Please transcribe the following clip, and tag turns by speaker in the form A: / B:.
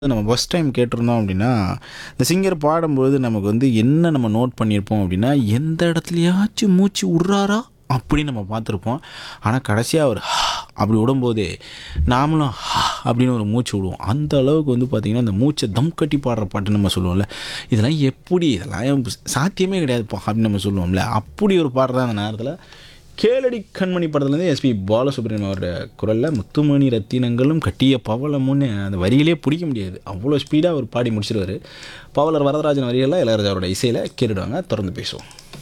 A: நம்ம first time கேட்டிருந்தோம் அப்படின்னா இந்த சிங்கர் பாடும்போது நமக்கு வந்து என்ன நம்ம நோட் பண்ணியிருப்போம் அப்படின்னா எந்த இடத்துலையாச்சும் மூச்சு விட்றாரா அப்படி நம்ம பார்த்துருப்போம் ஆனால் கடைசியாக அவர் அப்படி விடும்போதே நாமளும் அப்படின்னு ஒரு மூச்சு விடுவோம் அந்த அளவுக்கு வந்து பார்த்திங்கன்னா அந்த மூச்சை தம் கட்டி பாடுற பாட்டு நம்ம சொல்லுவோம்ல இதெல்லாம் எப்படி இதெல்லாம் சாத்தியமே கிடையாதுப்பா அப்படின்னு நம்ம சொல்லுவோம்ல அப்படி ஒரு பாடுற அந்த நேரத்தில் கேளடி கண்மணி படத்துலேருந்து எஸ்பி பாலசுப்ரமணியம் அவருடைய குரலில் முத்துமணி ரத்தினங்களும் கட்டிய பவளமுன்னு அந்த வரியிலே பிடிக்க முடியாது அவ்வளோ ஸ்பீடாக அவர் பாடி முடிச்சிருவார் பவலர் வரதராஜன் வரிகளில் இளையராஜா அவரோட இசையில் கேட்டுடுவாங்க தொடர்ந்து பேசுவோம்